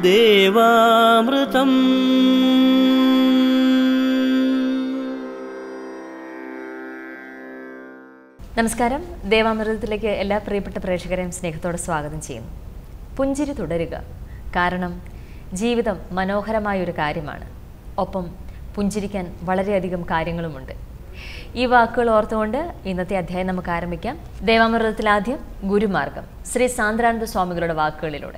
ദേവാമൃതം നമസ്കാരം ദേവാമൃതത്തിലേക്ക് എല്ലാ പ്രിയപ്പെട്ട പ്രേക്ഷകരെയും സ്നേഹത്തോടെ സ്വാഗതം ചെയ്യുന്നു പുഞ്ചിരി തുടരുക കാരണം ജീവിതം മനോഹരമായ ഒരു കാര്യമാണ് ഒപ്പം പുഞ്ചിരിക്കാൻ വളരെയധികം കാര്യങ്ങളുമുണ്ട് ഈ വാക്കുകൾ ഓർത്തുകൊണ്ട് ഇന്നത്തെ അധ്യായം നമുക്ക് ആരംഭിക്കാം ദേവാമൃതത്തിൽ ആദ്യം ഗുരുമാർഗം ശ്രീ സാന്ദ്രാനന്ദ സ്വാമികളുടെ വാക്കുകളിലൂടെ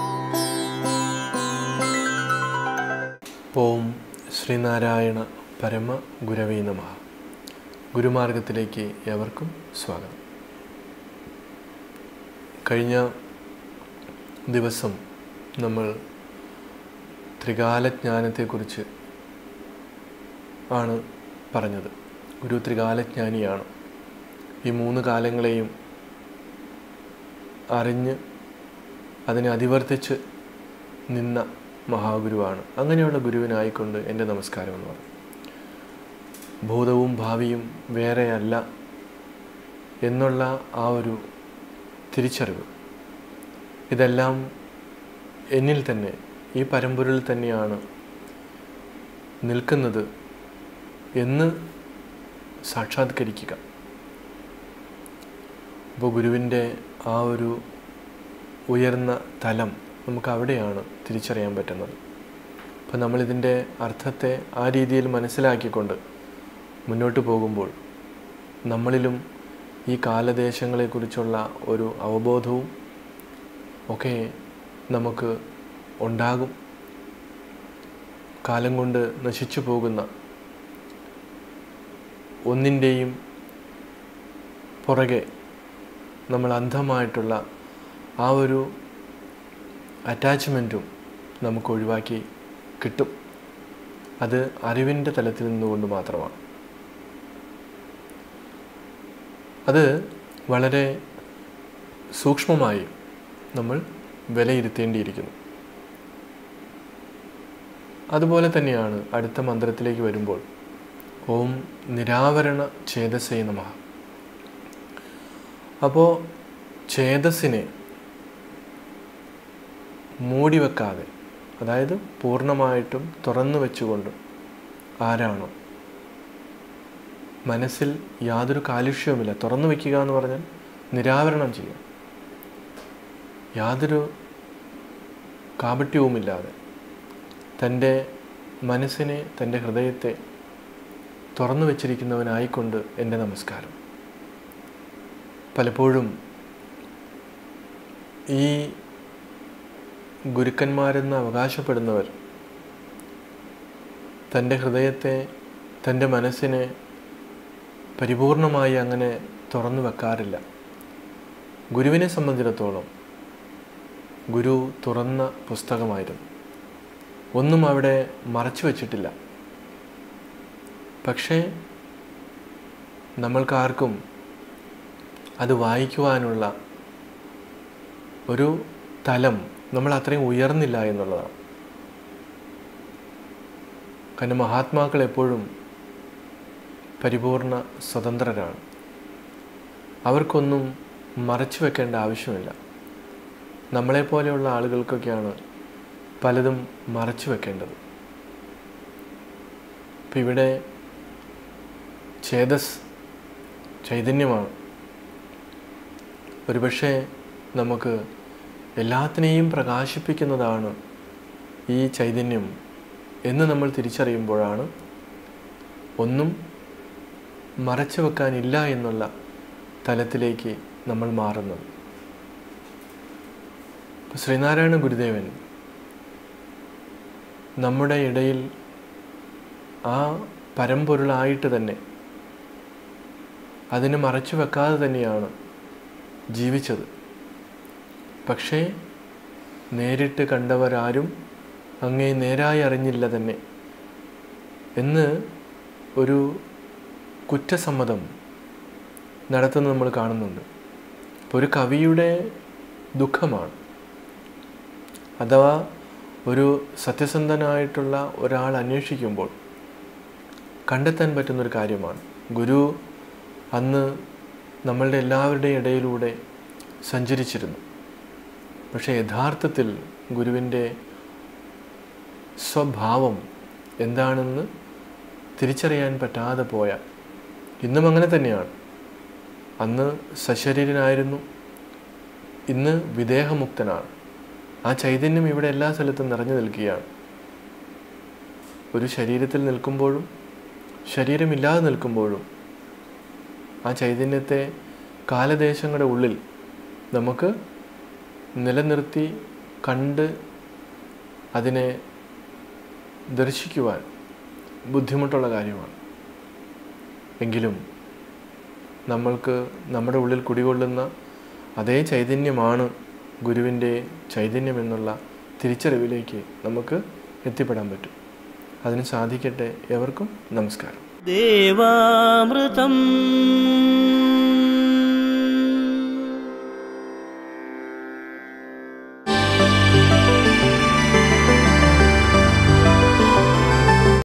ഓം ശ്രീനാരായണ പരമ ഗുരവേ നമ ഗുരുമാർഗത്തിലേക്ക് ഏവർക്കും സ്വാഗതം കഴിഞ്ഞ ദിവസം നമ്മൾ ത്രികാലജ്ഞാനത്തെക്കുറിച്ച് ആണ് പറഞ്ഞത് ഗുരു ത്രികാലജ്ഞാനിയാണ് ഈ മൂന്ന് കാലങ്ങളെയും അറിഞ്ഞ് അതിനെ അതിവർത്തിച്ച് നിന്ന മഹാഗുരുവാണ് അങ്ങനെയുള്ള ഗുരുവിനായിക്കൊണ്ട് എൻ്റെ നമസ്കാരം എന്ന് പറഞ്ഞു ഭൂതവും ഭാവിയും വേറെയല്ല എന്നുള്ള ആ ഒരു തിരിച്ചറിവ് ഇതെല്ലാം എന്നിൽ തന്നെ ഈ പരമ്പരയിൽ തന്നെയാണ് നിൽക്കുന്നത് എന്ന് സാക്ഷാത്കരിക്കുക അപ്പോൾ ഗുരുവിൻ്റെ ആ ഒരു ഉയർന്ന തലം നമുക്ക് അവിടെയാണ് തിരിച്ചറിയാൻ പറ്റുന്നത് അപ്പം നമ്മളിതിൻ്റെ അർത്ഥത്തെ ആ രീതിയിൽ മനസ്സിലാക്കിക്കൊണ്ട് മുന്നോട്ട് പോകുമ്പോൾ നമ്മളിലും ഈ കാലദേശങ്ങളെക്കുറിച്ചുള്ള ഒരു അവബോധവും ഒക്കെ നമുക്ക് ഉണ്ടാകും കാലം കൊണ്ട് നശിച്ചു പോകുന്ന ഒന്നിൻ്റെയും പുറകെ നമ്മൾ അന്ധമായിട്ടുള്ള ആ ഒരു അറ്റാച്ച്മെൻറ്റും നമുക്ക് ഒഴിവാക്കി കിട്ടും അത് അറിവിൻ്റെ തലത്തിൽ നിന്നുകൊണ്ട് മാത്രമാണ് അത് വളരെ സൂക്ഷ്മമായി നമ്മൾ വിലയിരുത്തേണ്ടിയിരിക്കുന്നു അതുപോലെ തന്നെയാണ് അടുത്ത മന്ത്രത്തിലേക്ക് വരുമ്പോൾ ഓം നിരാവരണ ഛേദസേ നമ അപ്പോൾ ഛേദസ്സിനെ മൂടി വെക്കാതെ അതായത് പൂർണ്ണമായിട്ടും തുറന്നു വെച്ചുകൊണ്ട് ആരാണോ മനസ്സിൽ യാതൊരു കാലുഷ്യവുമില്ല തുറന്നു വയ്ക്കുക എന്ന് പറഞ്ഞാൽ നിരാവരണം ചെയ്യുക യാതൊരു കാപട്യവുമില്ലാതെ തൻ്റെ മനസ്സിനെ തൻ്റെ ഹൃദയത്തെ തുറന്നു വച്ചിരിക്കുന്നവനായിക്കൊണ്ട് എൻ്റെ നമസ്കാരം പലപ്പോഴും ഈ ഗുരുക്കന്മാരെന്ന് അവകാശപ്പെടുന്നവർ തൻ്റെ ഹൃദയത്തെ തൻ്റെ മനസ്സിനെ പരിപൂർണമായി അങ്ങനെ തുറന്നു വെക്കാറില്ല ഗുരുവിനെ സംബന്ധിച്ചിടത്തോളം ഗുരു തുറന്ന പുസ്തകമായിരുന്നു ഒന്നും അവിടെ മറച്ചു വച്ചിട്ടില്ല പക്ഷേ നമ്മൾക്കാർക്കും അത് വായിക്കുവാനുള്ള ഒരു തലം നമ്മൾ അത്രയും ഉയർന്നില്ല എന്നുള്ളതാണ് കാരണം മഹാത്മാക്കൾ എപ്പോഴും പരിപൂർണ സ്വതന്ത്രരാണ് അവർക്കൊന്നും മറച്ചു വെക്കേണ്ട ആവശ്യമില്ല നമ്മളെപ്പോലെയുള്ള ആളുകൾക്കൊക്കെയാണ് പലതും മറച്ചു വെക്കേണ്ടത് ഇപ്പം ഇവിടെ ഛേദസ് ചൈതന്യമാണ് ഒരുപക്ഷെ നമുക്ക് എല്ലാത്തിനെയും പ്രകാശിപ്പിക്കുന്നതാണ് ഈ ചൈതന്യം എന്ന് നമ്മൾ തിരിച്ചറിയുമ്പോഴാണ് ഒന്നും മറച്ചു വെക്കാനില്ല എന്നുള്ള തലത്തിലേക്ക് നമ്മൾ മാറുന്നത് ഇപ്പം ശ്രീനാരായണ ഗുരുദേവൻ നമ്മുടെ ഇടയിൽ ആ പരമ്പൊരുളായിട്ട് തന്നെ അതിനെ മറച്ചു വെക്കാതെ തന്നെയാണ് ജീവിച്ചത് പക്ഷേ നേരിട്ട് കണ്ടവരാരും അങ്ങേ നേരായി അറിഞ്ഞില്ല തന്നെ എന്ന് ഒരു കുറ്റസമ്മതം നടത്തുന്നത് നമ്മൾ കാണുന്നുണ്ട് അപ്പോൾ ഒരു കവിയുടെ ദുഃഖമാണ് അഥവാ ഒരു സത്യസന്ധനായിട്ടുള്ള ഒരാൾ അന്വേഷിക്കുമ്പോൾ കണ്ടെത്താൻ പറ്റുന്നൊരു കാര്യമാണ് ഗുരു അന്ന് നമ്മളുടെ എല്ലാവരുടെയും ഇടയിലൂടെ സഞ്ചരിച്ചിരുന്നു പക്ഷേ യഥാർത്ഥത്തിൽ ഗുരുവിൻ്റെ സ്വഭാവം എന്താണെന്ന് തിരിച്ചറിയാൻ പറ്റാതെ പോയ ഇന്നും അങ്ങനെ തന്നെയാണ് അന്ന് സശരീരനായിരുന്നു ഇന്ന് വിദേഹമുക്തനാണ് ആ ചൈതന്യം ഇവിടെ എല്ലാ സ്ഥലത്തും നിറഞ്ഞു നിൽക്കുകയാണ് ഒരു ശരീരത്തിൽ നിൽക്കുമ്പോഴും ശരീരമില്ലാതെ നിൽക്കുമ്പോഴും ആ ചൈതന്യത്തെ കാലദേശങ്ങളുടെ ഉള്ളിൽ നമുക്ക് നിലനിർത്തി കണ്ട് അതിനെ ദർശിക്കുവാൻ ബുദ്ധിമുട്ടുള്ള കാര്യമാണ് എങ്കിലും നമ്മൾക്ക് നമ്മുടെ ഉള്ളിൽ കുടികൊള്ളുന്ന അതേ ചൈതന്യമാണ് ഗുരുവിൻ്റെ ചൈതന്യം എന്നുള്ള തിരിച്ചറിവിലേക്ക് നമുക്ക് എത്തിപ്പെടാൻ പറ്റും അതിന് സാധിക്കട്ടെ എവർക്കും നമസ്കാരം ദേവാമൃതം